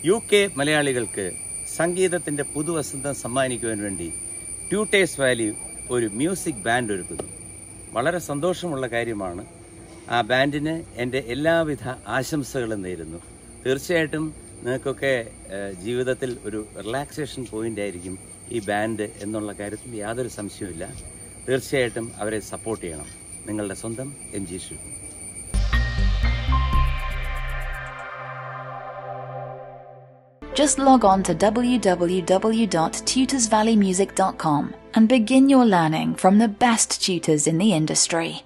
U K മലയാളികൾക്ക് സംഗീതത്തിന്റെ പുതുവസന്തം സമ്മാനിക്കുവാൻ വേണ്ടി ട്യൂട്ടേഴ്സ് വാലി ഒരു മ്യൂസിക് ബാൻഡ് ഒരുക്കുന്നു വളരെ സന്തോഷമുള്ള കാര്യമാണ് ആ ബാൻഡിന് എൻ്റെ എല്ലാവിധ ആശംസകളും നേരുന്നു തീർച്ചയായിട്ടും നിങ്ങൾക്കൊക്കെ ഏഹ്, ജീവിതത്തിൽ ഒരു റിലാക്സേഷൻ പോയിന്റ് ആയിരിക്കും ഈ ബാൻഡ് എന്നുള്ള കാര്യത്തിൽ യാതൊരു സംശയവുമില്ല തീർച്ചയായിട്ടും അവരെ സപ്പോർട്ട് ചെയ്യണം നിങ്ങളുടെ സ്വന്തം എം ജി ഷു Just log on to www.tutorsvalleymusic.com and begin your learning from the best tutors in the industry.